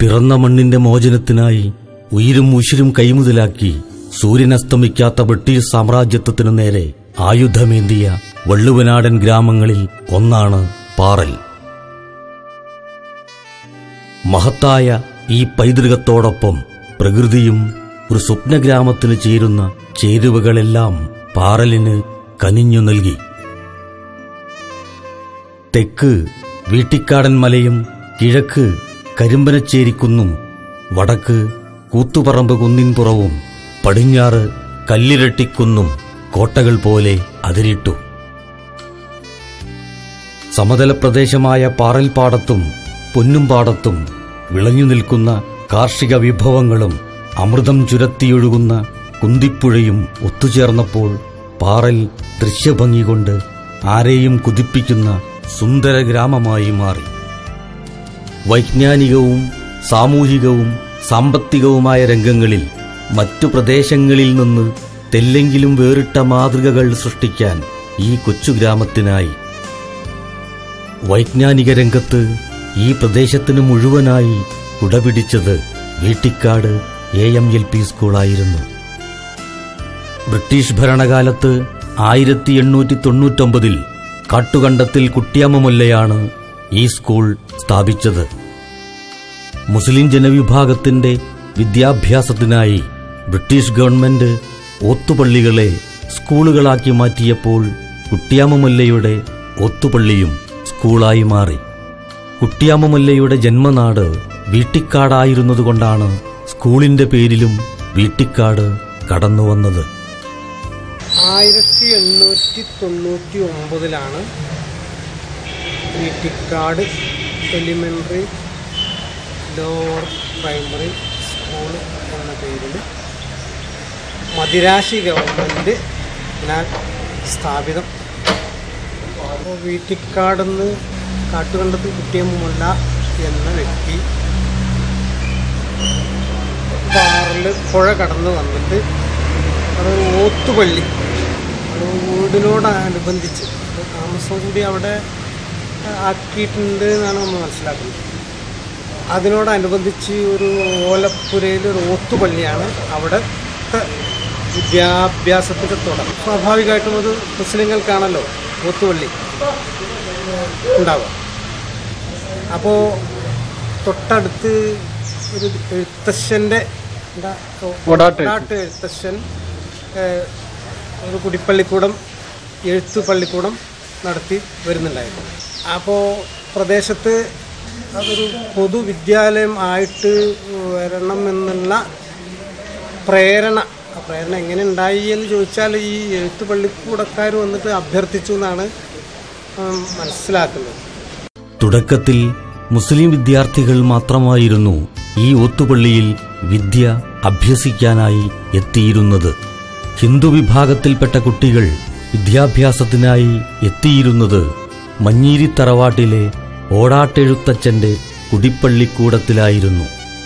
പിറന്ന മണ്ണിന്റെ മോചനത്തിനായി ഉയിരും ഉശിരും കൈമുതലാക്കി സൂര്യനസ്തമിക്കാത്ത ബ്രിട്ടീഷ് സാമ്രാജ്യത്വത്തിനു നേരെ ആയുധമേന്തിയ വള്ളുവനാടൻ ഗ്രാമങ്ങളിൽ ഒന്നാണ് പാറൽ മഹത്തായ ഈ പൈതൃകത്തോടൊപ്പം പ്രകൃതിയും ഒരു സ്വപ്നഗ്രാമത്തിന് ചേരുന്ന ചേരുവകളെല്ലാം പാറലിന് കനിഞ്ഞു നൽകി തെക്ക് വീട്ടിക്കാടൻ മലയും കിഴക്ക് കരിമ്പനച്ചേരിക്കുന്നും വടക്ക് കൂത്തുപറമ്പ് കുന്നിൻപുറവും പടിഞ്ഞാറ് കല്ലിരട്ടിക്കുന്നും കോട്ടകൾ പോലെ അതിരിട്ടു സമതല പ്രദേശമായ പാറൽപ്പാടത്തും പൊന്നുംപാടത്തും വിളഞ്ഞു നിൽക്കുന്ന കാർഷിക വിഭവങ്ങളും അമൃതം ചുരത്തിയൊഴുകുന്ന കുന്തിപ്പുഴയും ഒത്തുചേർന്നപ്പോൾ പാറൽ ദൃശ്യഭംഗി കൊണ്ട് ആരെയും കുതിപ്പിക്കുന്ന സുന്ദര ഗ്രാമമായി മാറി വൈജ്ഞാനികവും സാമൂഹികവും സാമ്പത്തികവുമായ രംഗങ്ങളിൽ മറ്റു പ്രദേശങ്ങളിൽ നിന്ന് തെല്ലെങ്കിലും വേറിട്ട മാതൃകകൾ സൃഷ്ടിക്കാൻ ഈ കൊച്ചു ഗ്രാമത്തിനായി വൈജ്ഞാനിക രംഗത്ത് ഈ പ്രദേശത്തിന് മുഴുവനായി കുടപിടിച്ചത് Veettikkad A M L P സ്കൂളായിരുന്നു ബ്രിട്ടീഷ് ഭരണകാലത്ത് ആയിരത്തി എണ്ണൂറ്റി തൊണ്ണൂറ്റൊമ്പതിൽ കാട്ടുകണ്ടത്തിൽ കുട്ടിയാമ്മമുല്ലയാണ് ഈ സ്കൂൾ സ്ഥാപിച്ചത് മുസ്ലിം ജനവിഭാഗത്തിന്റെ വിദ്യാഭ്യാസത്തിനായി ബ്രിട്ടീഷ് ഗവൺമെന്റ് ഓത്തുപള്ളികളെ സ്കൂളുകളാക്കി മാറ്റിയപ്പോൾ കുട്ടിയാമ്മമുല്ലയുടെ ഓത്തുപള്ളിയും സ്കൂളായി മാറി കുട്ടിയാമ്മമുല്ലയുടെ ജന്മനാട് വീട്ടിക്കാടായിരുന്നതുകൊണ്ടാണ് സ്കൂളിന്റെ പേരിലും വീട്ടിക്കാട് കടന്നുവന്നത് ആയിരത്തി എണ്ണൂറ്റി തൊണ്ണൂറ്റി ഒമ്പതിലാണ് Veettikkad elementary lower primary school എന്ന പേരിൽ മദിരാശി ഗവൺമെൻറ് ഞാൻ സ്ഥാപിതം അപ്പോൾ വീട്ടിക്കാടെന്ന് കാട്ടുകണ്ടത്തിൽ കുട്ടിയമ്മല്ല എന്ന വ്യക്തി പാറിൽ പുഴ കടന്ന് വന്നിട്ട് അവിടെ ഒരു ഓത്തുപള്ളി ഒരു വീടിനോടനുബന്ധിച്ച് ഒരു താമസം കൂടി അവിടെ ആക്കിയിട്ടുണ്ട് എന്നാണ് നമ്മൾ മനസ്സിലാക്കുന്നത് അതിനോടനുബന്ധിച്ച് ഒരു ഓലപ്പുരയിൽ ഒരു ഓത്തുപള്ളിയാണ് അവിടുത്തെ വിദ്യാഭ്യാസത്തിൻ്റെ തുടക്കം സ്വാഭാവികമായിട്ടും അത് മുസ്ലിങ്ങൾക്കാണല്ലോ ഓത്തുപള്ളി ഉണ്ടാവുക അപ്പോൾ തൊട്ടടുത്ത് ഒരു എഴുത്തച്ഛൻ്റെ എന്താ ഒടാട്ട് ഒടാട്ട് എഴുത്തച്ഛൻ ഏഹ്, ഒരു കുടിപ്പള്ളിക്കൂടം എഴുത്തു പള്ളിക്കൂടം നടത്തി വരുന്നുണ്ടായിരുന്നു അപ്പോൾ പ്രദേശത്ത് അതൊരു പൊതുവിദ്യാലയം ആയിട്ട് വരണം എന്നുള്ള പ്രേരണ ആ പ്രേരണ എങ്ങനെ ഉണ്ടായി എന്ന് ചോദിച്ചാൽ ഈ എഴുത്തു പള്ളിക്കൂടക്കാർ വന്നിട്ട് അഭ്യർത്ഥിച്ചു എന്നാണ് ഉം, മനസ്സിലാക്കുന്നത് തുടക്കത്തിൽ മുസ്ലിം വിദ്യാർത്ഥികൾ മാത്രമായിരുന്നു ഈ ഒത്തുപള്ളിയിൽ വിദ്യ അഭ്യസിക്കാനായി എത്തിയിരുന്നത് ഹിന്ദു വിഭാഗത്തിൽപ്പെട്ട കുട്ടികൾ വിദ്യാഭ്യാസത്തിനായി എത്തിയിരുന്നത് മഞ്ഞീരി തറവാട്ടിലെ ഓടാട്ടെഴുത്തച്ഛന്റെ കുടിപ്പള്ളിക്കൂടത്തിലായിരുന്നു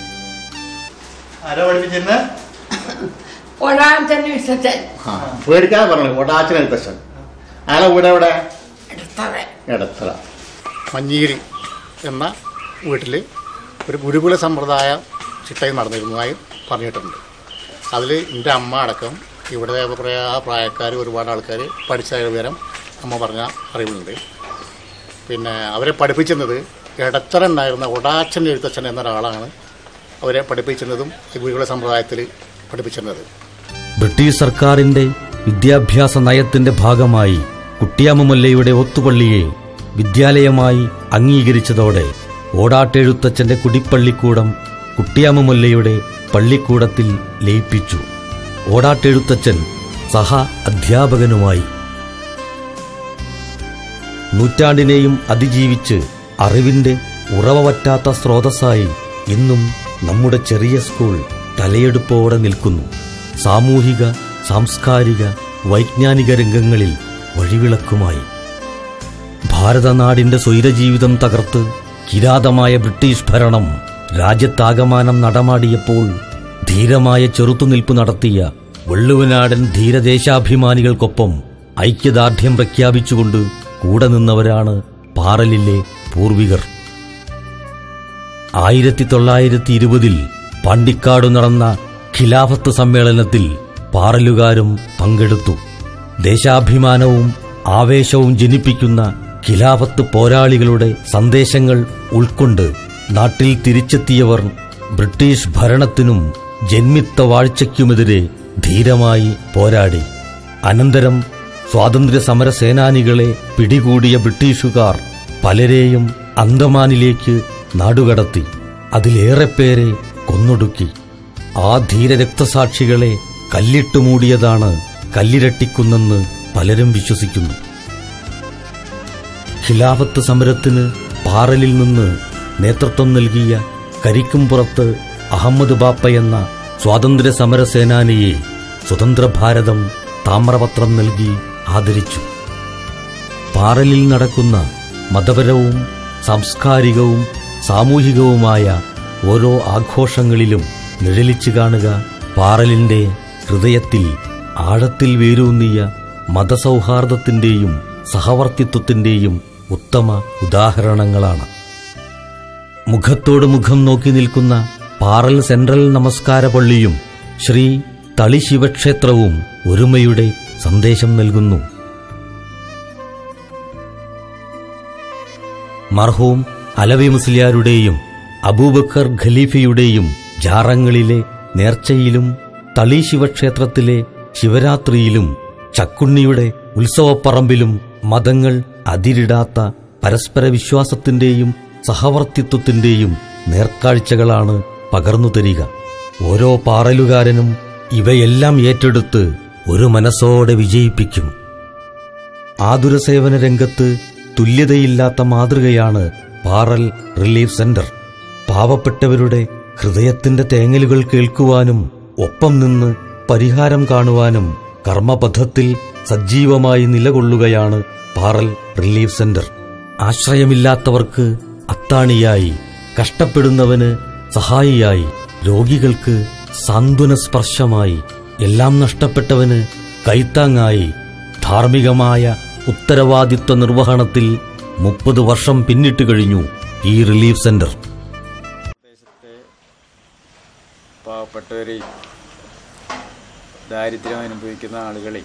ആരാ പഠിപ്പിച്ചിരുന്നെ ഒരാഴ്ച വിശ്വസൻ ആ പേടിക്കാതെ പറഞ്ഞു ഒടാച്ചൻ എഴുത്തച്ഛൻ അയാളെ വീട് എവിടെ എടുത്തവൻ എടത്തറ മഞ്ഞീരി എന്ന വീട്ടിൽ ഒരു ഗുരുകുല സമ്പ്രദായ ചിട്ടയിൽ നടന്നിരുന്നതായി പറഞ്ഞിട്ടുണ്ട് അതിൽ എൻ്റെ അമ്മ അടക്കം ഇവിടെ കുറേ പ്രായക്കാർ ഒരുപാട് ആൾക്കാർ പഠിച്ച വിവരം അമ്മ പറഞ്ഞ അറിവുണ്ട് പിന്നെ അവരെ പഠിപ്പിച്ചിരുന്നത് ഇടത്തറ ഉണ്ടായിരുന്ന ഒടാച്ചൻ എഴുത്തച്ഛൻ എന്ന ഒരാളാണ് അവരെ പഠിപ്പിച്ചിരുന്നതും ഈ ഗുരുകുല സമ്പ്രദായത്തിൽ പഠിപ്പിച്ചിരുന്നത് ബ്രിട്ടീഷ് സർക്കാരിന്റെ വിദ്യാഭ്യാസ നയത്തിന്റെ ഭാഗമായി കുട്ടിയാമ്മമുല്ലയുടെ ഒത്തുപള്ളിയെ വിദ്യാലയമായി അംഗീകരിച്ചതോടെ ഓടാട്ടെഴുത്തച്ഛന്റെ കുടിപ്പള്ളിക്കൂടം കുട്ടിയാമ്മമുല്ലയുടെ പള്ളിക്കൂടത്തിൽ ലയിപ്പിച്ചു ഓടാട്ടെഴുത്തച്ഛൻ സഹ അധ്യാപകനുമായി നൂറ്റാണ്ടിനെയും അതിജീവിച്ച് അറിവിന്റെ ഉറവ വറ്റാത്ത സ്രോതസ്സായി ഇന്നും നമ്മുടെ ചെറിയ സ്കൂൾ തലയെടുപ്പോടെ നിൽക്കുന്നു സാമൂഹിക സാംസ്കാരിക വൈജ്ഞാനിക രംഗങ്ങളിൽ വഴിവിളക്കുമായി ഭാരതനാടിന്റെ സ്വൈരജീവിതം തകർത്ത് കിരാതമായ ബ്രിട്ടീഷ് ഭരണം രാജ്യത്താകമാനം നടമാടിയപ്പോൾ ധീരമായ ചെറുത്തുനിൽപ്പ് നടത്തിയ വെള്ളുവനാടൻ ധീരദേശാഭിമാനികൾക്കൊപ്പം ഐക്യദാർഢ്യം പ്രഖ്യാപിച്ചുകൊണ്ട് കൂടെ നിന്നവരാണ് പാറലിലെ പൂർവികർ ആയിരത്തി തൊള്ളായിരത്തി ഇരുപതിൽ പാണ്ടിക്കാട് നടന്ന ഖിലാഫത്ത് സമ്മേളനത്തിൽ പാറലുകാരും പങ്കെടുത്തു ദേശാഭിമാനവും ആവേശവും ജനിപ്പിക്കുന്ന ഖിലാഫത്ത് പോരാളികളുടെ സന്ദേശങ്ങൾ ഉൾക്കൊണ്ട് നാട്ടിൽ തിരിച്ചെത്തിയവർ ബ്രിട്ടീഷ് ഭരണത്തിനും ജന്മിത്ത വാഴ്ചയ്ക്കുമെതിരെ ധീരമായി പോരാടി അനന്തരം സ്വാതന്ത്ര്യ സമര സേനാനികളെ പിടികൂടിയ ബ്രിട്ടീഷുകാർ പലരെയും അന്തമാനിലേക്ക് നാടുകടത്തി അതിലേറെ പേരെ കൊന്നൊടുക്കി ആ ധീരരക്തസാക്ഷികളെ കല്ലിട്ട് മൂടിയതാണ് കല്ലിരട്ടിക്കുന്നെന്ന് പലരും വിശ്വസിക്കുന്നു ഖിലാഫത്ത് സമരത്തിന് പാറലിൽ നിന്ന് നേതൃത്വം നൽകിയ കരിക്കുംപുറത്ത് അഹമ്മദ് ബാപ്പ എന്ന സ്വാതന്ത്ര്യ സമര സേനാനിയെ സ്വതന്ത്ര ഭാരതം താമ്രപത്രം നൽകി ആദരിച്ചു പാറലിൽ നടക്കുന്ന മതപരവും സാംസ്കാരികവും സാമൂഹികവുമായ ഓരോ ആഘോഷങ്ങളിലും നിഴലിച്ചു കാണുക പാറലിന്റെ ഹൃദയത്തിൽ ആഴത്തിൽ വേരൂന്നിയ മതസൗഹാർദ്ദത്തിന്റെയും സഹവർത്തിത്വത്തിന്റെയും ഉത്തമ ഉദാഹരണങ്ങളാണ് മുഖത്തോട് മുഖം നോക്കി നിൽക്കുന്ന പാറൽ സെൻട്രൽ നമസ്കാര പള്ളിയും ശ്രീ തളി ശിവക്ഷേത്രവും ഒരുമയുടെ സന്ദേശം നൽകുന്നു മർഹൂം അലവി മുസ്ലിയാരുടെയും അബൂബക്കർ ഖലീഫയുടെയും ജാറങ്ങളിലെ നേർച്ചയിലും തളി ശിവക്ഷേത്രത്തിലെ ശിവരാത്രിയിലും ചക്കുണ്ണിയുടെ ഉത്സവപ്പറമ്പിലും മതങ്ങൾ അതിരിടാത്ത പരസ്പര വിശ്വാസത്തിന്റെയും സഹവർത്തിത്വത്തിന്റെയും നേർക്കാഴ്ചകളാണ് പകർന്നു തരിക ഓരോ പാറലുകാരനും ഇവയെല്ലാം ഏറ്റെടുത്ത് ഒരു മനസ്സോടെ വിജയിപ്പിക്കും ആതുരസേവന രംഗത്ത് തുല്യതയില്ലാത്ത മാതൃകയാണ് പാറൽ റിലീഫ് സെന്റർ പാവപ്പെട്ടവരുടെ ഹൃദയത്തിന്റെ തേങ്ങലുകൾ കേൾക്കുവാനും ഒപ്പം നിന്ന് പരിഹാരം കാണുവാനും കർമ്മപഥത്തിൽ സജീവമായി നിലകൊള്ളുകയാണ് പാറൽ റിലീഫ് സെന്റർ ആശ്രയമില്ലാത്തവർക്ക് അത്താണിയായി കഷ്ടപ്പെടുന്നവന് സഹായിയായി രോഗികൾക്ക് സാന്ത്വന സ്പർശമായി എല്ലാം നഷ്ടപ്പെട്ടവന് കൈത്താങ്ങായി ധാർമ്മികമായ ഉത്തരവാദിത്വ നിർവഹണത്തിൽ മുപ്പത് വർഷം പിന്നിട്ട് കഴിഞ്ഞു ഈ റിലീഫ് സെന്റർ പ്രദേശത്തെ പാവപ്പെട്ടവരെ ദാരിദ്ര്യം അനുഭവിക്കുന്ന ആളുകളെ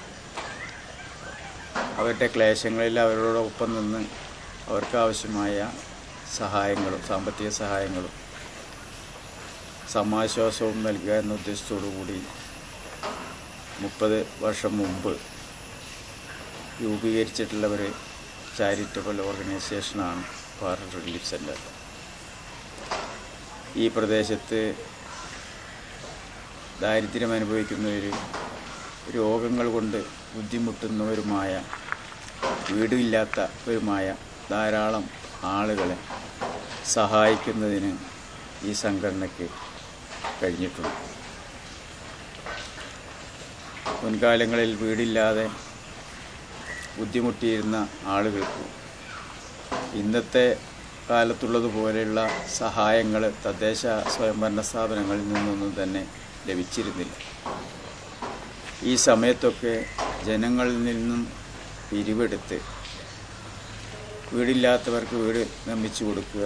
അവരുടെ ക്ലേശങ്ങളിൽ അവരോടൊപ്പം നിന്ന് അവർക്ക് ആവശ്യമായ സഹായങ്ങളും സാമ്പത്തിക സഹായങ്ങളും സമാശ്വാസവും നൽകുക എന്ന ഉദ്ദേശത്തോടു കൂടി മുപ്പത് വർഷം മുമ്പ് രൂപീകരിച്ചിട്ടുള്ള ഒരു ചാരിറ്റബിൾ ഓർഗനൈസേഷനാണ് പാറൽ റിലീഫ് സെൻറ്റർ ഈ പ്രദേശത്ത് ദാരിദ്ര്യം അനുഭവിക്കുന്നവരും രോഗങ്ങൾ കൊണ്ട് ബുദ്ധിമുട്ടുന്നവരുമായ വീടില്ലാത്തവരുമായ ധാരാളം ആളുകളെ സഹായിക്കുന്നതിന് ഈ സംഘടനയ്ക്ക് കഴിഞ്ഞിട്ടുണ്ട് മുൻകാലങ്ങളിൽ വീടില്ലാതെ ബുദ്ധിമുട്ടിയിരുന്ന ആളുകൾക്ക് ഇന്നത്തെ കാലത്തുള്ളതുപോലെയുള്ള സഹായങ്ങൾ തദ്ദേശ സ്വയംഭരണ സ്ഥാപനങ്ങളിൽ നിന്നൊന്നും തന്നെ ലഭിച്ചിരുന്നില്ല ഈ സമയത്തൊക്കെ ജനങ്ങളിൽ നിന്നും പിരിവെടുത്ത് വീടില്ലാത്തവർക്ക് വീട് നിർമ്മിച്ചു കൊടുക്കുക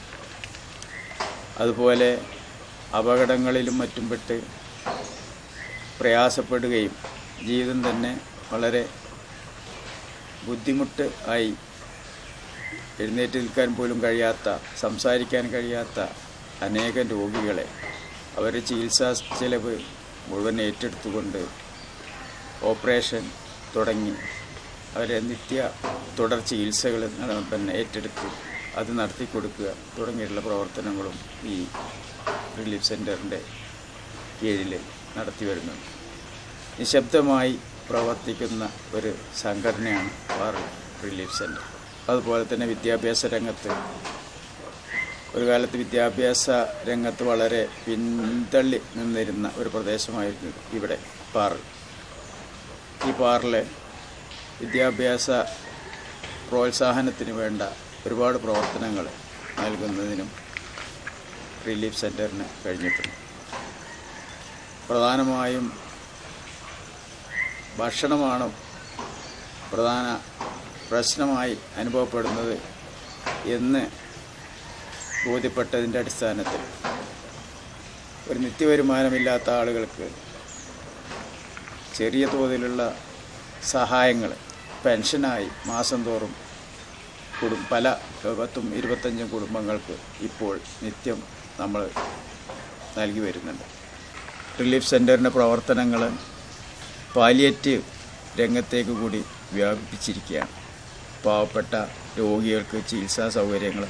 അതുപോലെ അപകടങ്ങളിലും മറ്റും പെട്ട് പ്രയാസപ്പെടുകയും ജീവിതം തന്നെ വളരെ ബുദ്ധിമുട്ട് ആയി എഴുന്നേറ്റ് നിൽക്കാൻ പോലും കഴിയാത്ത സംസാരിക്കാൻ കഴിയാത്ത അനേകം രോഗികളെ അവരുടെ ചികിത്സാ ചെലവ് മുഴുവൻ ഏറ്റെടുത്തുകൊണ്ട് ഓപ്പറേഷൻ തുടങ്ങി അവരെ നിത്യ തുടർ ചികിത്സകൾ നട- പിന്നെ ഏറ്റെടുത്ത് അത് നടത്തി കൊടുക്കുക തുടങ്ങിയിട്ടുള്ള പ്രവർത്തനങ്ങളും ഈ റിലീഫ് സെൻറ്ററിൻ്റെ കീഴിൽ നടത്തി വരുന്നുണ്ട് നിശബ്ദമായി പ്രവർത്തിക്കുന്ന ഒരു സംഘടനയാണ് വാർ റിലീഫ് സെൻറ്റർ അതുപോലെ തന്നെ വിദ്യാഭ്യാസ രംഗത്ത് ഒരു കാലത്ത് വിദ്യാഭ്യാസ രംഗത്ത് വളരെ പിന്തള്ളി നിന്നിരുന്ന ഒരു പ്രദേശമായിരുന്നു ഇവിടെ പാറൽ ഈ പാറലെ വിദ്യാഭ്യാസ പ്രോത്സാഹനത്തിന് വേണ്ട ഒരുപാട് പ്രവർത്തനങ്ങൾ നൽകുന്നതിനും റിലീഫ് സെൻറ്ററിന് കഴിഞ്ഞിട്ടുണ്ട് പ്രധാനമായും ഭക്ഷണമാണ് പ്രധാന പ്രശ്നമായി അനുഭവപ്പെടുന്നത് എന്ന് ബോധ്യപ്പെട്ടതിൻ്റെ അടിസ്ഥാനത്തിൽ ഒരു നിത്യവരുമാനമില്ലാത്ത ആളുകൾക്ക് ചെറിയ തോതിലുള്ള സഹായങ്ങൾ പെൻഷനായി മാസം തോറും കുടും പല പത്തും ഇരുപത്തഞ്ചും കുടുംബങ്ങൾക്ക് ഇപ്പോൾ നിത്യം നമ്മൾ നൽകി വരുന്നുണ്ട് റിലീഫ് സെൻറ്ററിൻ്റെ പ്രവർത്തനങ്ങൾ പാലിയേറ്റീവ് രംഗത്തേക്ക് കൂടി വ്യാപിപ്പിച്ചിരിക്കുകയാണ് പാവപ്പെട്ട രോഗികൾക്ക് ചികിത്സാ സൗകര്യങ്ങൾ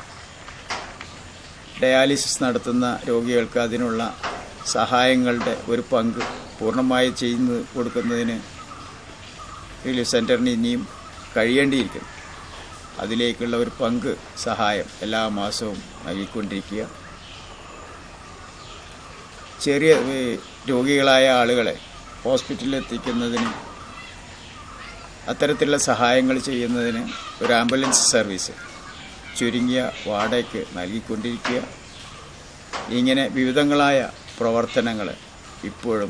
ഡയാലിസിസ് നടത്തുന്ന രോഗികൾക്ക് അതിനുള്ള സഹായങ്ങളുടെ ഒരു പങ്ക് പൂർണ്ണമായി ചെയ്തു കൊടുക്കുന്നതിന് റിലീഫ് സെൻറ്ററിന് ഇനിയും കഴിയേണ്ടിയിരിക്കുന്നു അതിലേക്കുള്ള ഒരു പങ്ക് സഹായം എല്ലാ മാസവും നൽകിക്കൊണ്ടിരിക്കുക ചെറിയ ഏ, രോഗികളായ ആളുകളെ ഹോസ്പിറ്റലിൽ എത്തിക്കുന്നതിന് അത്തരത്തിലുള്ള സഹായങ്ങൾ ചെയ്യുന്നതിന് ഒരു ആംബുലൻസ് സർവീസ് ചുരുങ്ങിയ വാടകയ്ക്ക് നൽകിക്കൊണ്ടിരിക്കുക ഇങ്ങനെ വിവിധങ്ങളായ പ്രവർത്തനങ്ങൾ ഇപ്പോഴും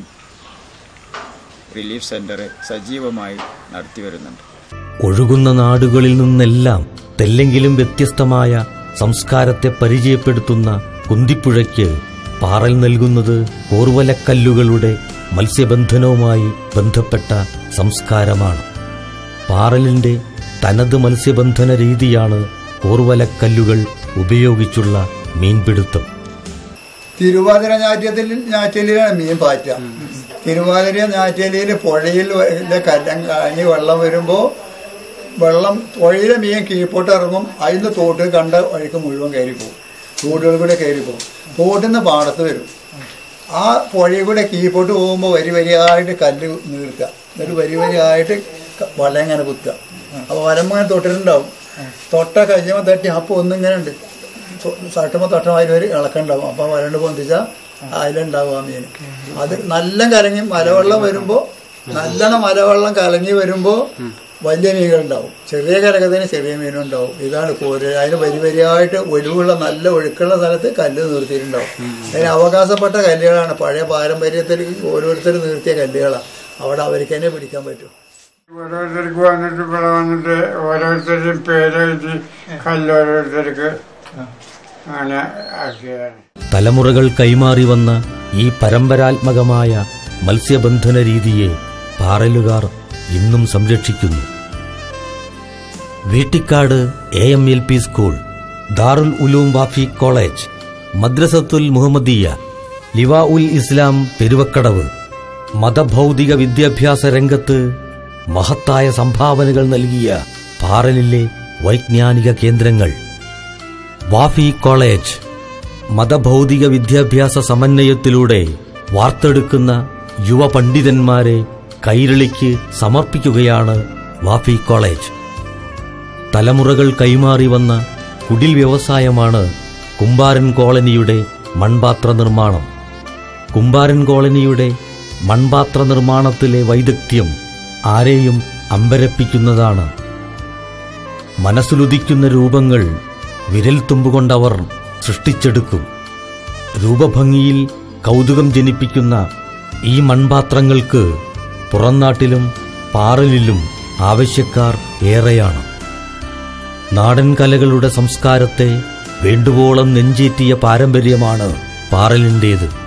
റിലീഫ് സെൻറ്റർ സജീവമായി നടത്തി വരുന്നുണ്ട് ഒഴുകുന്ന നാടുകളിൽ നിന്നെല്ലാം തെല്ലെങ്കിലും വ്യത്യസ്തമായ സംസ്കാരത്തെ പരിചയപ്പെടുത്തുന്ന കുന്തിപ്പുഴയ്ക്ക് പാറൽ നൽകുന്നത് കോർവലക്കല്ലുകളുടെ മത്സ്യബന്ധനവുമായി ബന്ധപ്പെട്ട സംസ്കാരമാണ് പാറലിന്റെ തനത് മത്സ്യബന്ധന രീതിയാണ് കോർവലക്കല്ലുകൾ ഉപയോഗിച്ചുള്ള മീൻപിടുത്തം തിരുവാതിര ഞാറ്റത്തിൽ ഞാറ്റലിലാണ് മീൻ പാറ്റുക തിരുവാതിര ഞാറ്റലിയിൽ പുഴയിൽ വ- കല്ലം കാഞ്ഞ് വെള്ളം വരുമ്പോൾ വെള്ളം പുഴയിലെ മീൻ കീഴ്പോട്ട് ഇറങ്ങും അതിന് തോട്ട് കണ്ട വഴിക്ക് മുഴുവൻ കയറി പോകും തോടുകൾ കൂടെ കയറി പോകും തോട്ടിൽ നിന്ന് പാടത്ത് വരും ആ പുഴയിൽ കൂടെ കീഴ്പോട്ട് പോകുമ്പോൾ വരി വരിയായിട്ട് കല്ല് നീർക്കുക എന്നിട്ട് വരി വരിയായിട്ട് ക- വല ഇങ്ങനെ കുത്തുക അപ്പോൾ വലം ഇങ്ങനെ തൊട്ടിട്ടുണ്ടാവും തൊട്ട കഴിയുമ്പോൾ തട്ടി അപ്പോൾ ഒന്നിങ്ങനെ ഉണ്ട് തട്ടുമ്പോൾ തട്ടമായി ഒരു ഇളക്കുണ്ടാവും അപ്പോൾ വരണ്ട് പൊന്തിച്ചാൽ അതിലുണ്ടാവും ആ മീൻ അത് നല്ല കലങ്ങി മലവെള്ളം വരുമ്പോൾ നല്ലോണം മലവെള്ളം കലങ്ങി വരുമ്പോൾ വലിയ മീനുകളുണ്ടാവും ചെറിയ കരകത്തിന് ചെറിയ മീനും ഉണ്ടാവും ഇതാണ് കോര് അതിന് വരി വരിയായിട്ട് ഒലിവുള്ള നല്ല ഒഴുക്കുള്ള സ്ഥലത്ത് കല്ല് നിർത്തിയിട്ടുണ്ടാവും അതിന് അവകാശപ്പെട്ട കല്ലുകളാണ് പഴയ പാരമ്പര്യത്തിൽ ഓരോരുത്തർ നിർത്തിയ കല്ലുകളാണ് അവിടെ അവർക്ക് തന്നെ പിടിക്കാൻ പറ്റും ഓരോരുത്തർക്ക് വന്നിട്ട് ഇവിടെ വന്നിട്ട് ഓരോരുത്തരുടെയും പേരെഴുതി കല്ലോരോരുത്തർക്ക് അങ്ങനെ ആക്കിയതാണ് തലമുറകൾ കൈമാറി വന്ന ഈ പരമ്പരാത്മകമായ മത്സ്യബന്ധന രീതിയെ പാറലുകാർ ഇന്നും സംരക്ഷിക്കുന്നു Veettikkad A M L P school Darul Uloom Wafy college Madrasathul Muhammadiya Liwa ul Islam Peruvakkadavu മതഭൗതിക വിദ്യാഭ്യാസ രംഗത്ത് മഹത്തായ സംഭാവനകൾ നൽകിയ പാറലിലെ വൈജ്ഞാനിക കേന്ദ്രങ്ങൾ വാഫി കോളേജ് മതഭൗതിക വിദ്യാഭ്യാസ സമന്വയത്തിലൂടെ വാർത്തെടുക്കുന്ന യുവ പണ്ഡിതന്മാരെ കൈരളിക്ക് സമർപ്പിക്കുകയാണ് വാഫി കോളേജ് തലമുറകൾ കൈമാറി വന്ന കുടിൽ വ്യവസായമാണ് കുമ്പാരൻ കോളനിയുടെ മൺപാത്ര നിർമ്മാണം കുമ്പാരൻ കോളനിയുടെ മൺപാത്ര നിർമ്മാണത്തിലെ വൈദഗ്ധ്യം ആരെയും അമ്പരപ്പിക്കുന്നതാണ് മനസ്സിലുദിക്കുന്ന രൂപങ്ങൾ വിരൽത്തുമ്പുകൊണ്ടവർ സൃഷ്ടിച്ചെടുക്കും രൂപഭംഗിയിൽ കൗതുകം ജനിപ്പിക്കുന്ന ഈ മൺപാത്രങ്ങൾക്ക് പുറംനാട്ടിലും പാറലിലും ആവശ്യക്കാർ ഏറെയാണ് നാടൻ കലകളുടെ സംസ്കാരത്തെ വേണ്ടുവോളം നെഞ്ചേറ്റിയ പാരമ്പര്യമാണ് പാറലിൻ്റേത്